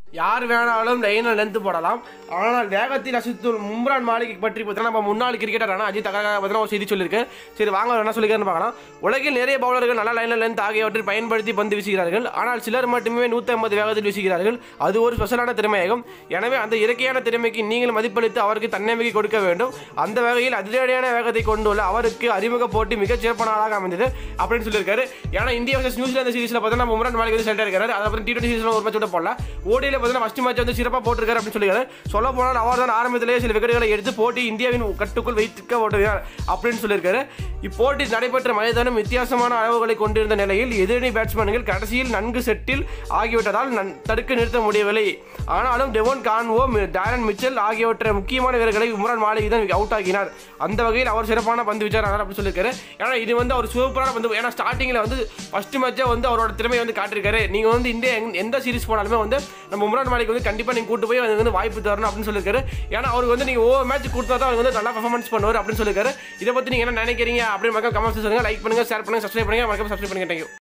யார் வேணாலும் லைனில் லென்த் போடலாம் ஆனால் வேகத்தில் அசித்துல் மும்ரான் மாலிக் பற்றி பார்த்தீங்கன்னா நம்ம முன்னாள் கிரிக்கெட்டரான அஜித் அகா பார்த்தீங்கன்னா ஒரு செய்தி சொல்லியிருக்கு சரி வாங்க என்ன சொல்லிக்கிறேன்னு பார்க்கலாம் உலகில் நிறைய பவுலர்கள் நல்ல லைனில் லென்த் ஆகியவற்றை பயன்படுத்தி பந்து வீசுகிறார்கள் ஆனால் சிலர் மட்டுமே நூற்றி ஐம்பது வேகத்தில் வீசுகிறார்கள் அது ஒரு ஸ்பெஷலான திறமையாகும் எனவே அந்த இயற்கையான திறமைக்கு நீங்கள் மதிப்பளித்து அவருக்கு தன்னம்பிக்கை கொடுக்க வேண்டும் அந்த வகையில் அதிரடியான வேகத்தை கொண்டுள்ள அவருக்கு அறிமுக போட்டி மிகச் சிறப்பானதாக அமைந்தது அப்படின்னு சொல்லியிருக்காரு ஏன்னா இந்தியா வர்சஸ் நியூசிலாந்து சீரிஸில் பார்த்தீங்கன்னா மும்ரான் மாலிக் வந்து சென்டர் இருக்காரு அதை பற்றி டி டுவெண்ட்டி சீரிஸில் ஒரு மேட்ச் கூட போடல ஓடியில் பார்த்தீங்கன்னா ஃபஸ்ட் மேட்ச் வந்து சிறப்பாக போட்டிருக்காரு அப்படின்னு சொல்லியிருக்காரு சொல்ல போனால் அவர் தான் ஆரம்பத்திலேயே சில விக்கெட்டுகளை எடுத்து போட்டி இந்தியாவின் கட்டுக்குள் வைத்திருக்க ஓட்டுகிறார் அப்படின்னு சொல்லியிருக்காரு இப்போட்டி நடைபெற்ற மைதானம் வித்தியாசமான அளவுகளை கொண்டிருந்த நிலையில் எதிரணி பேட்ஸ்மேன்கள் கடைசியில் நன்கு செட்டில் ஆகிவிட்டதால் நன் தடுக்க நிறுத்த முடியவில்லை ஆனாலும் டெவோன் கான்வோ மி- டேரன் மிச்சல் ஆகியவற்றை முக்கியமான வீரர்களை உம்ரான் மாலிக் தான் அவுட் ஆக்கினார் அந்த வகையில் அவர் சிறப்பான பந்து வீச்சார் அப்படின்னு சொல்லியிருக்காரு ஏன்னா இது வந்து அவர் சூப்பரான பந்து ஏன்னா ஸ்டார்டிங்கில் வந்து ஃபர்ஸ்ட் மேட்சே வந்து அவரோட திறமையை வந்து காட்டியிருக்காரு நீங்கள் வந்து இந்தியா எங்க- எந்த சீரிஸ் போனாலுமே வந்து நம்ம உம்ரான் மாலிக் வந்து கண்டிப்பாக நீங்கள் கூட்டு போய் அதுக்கு வந்து வாய்ப்பு தரணும் அப்படின்னு சொல்லியிருக்காரு ஏன்னா அவருக்கு வந்து நீங்கள் ஒவ்வொரு மேட்ச் கொடுத்தா தான் அவர் வந்து நல்லா பர்ஃபார்மன்ஸ் பண்ணுவார் அப்படின்னு சொல்லியிருக்காரு இதை பற்றி நீங்கள் என்ன நினைக்கிறீங்க அப்படின்னு மக்கள் கமெண்ட்ஸ் சொல்லுங்கள் லைக் பண்ணுங்கள் ஷேர் பண்ணுங்கள் சப்ஸ்கிரைப் பண்ணுங்கள் மறக்காம சப்ஸ்கிரைப் பண்ணுங்க தேங்க்யூ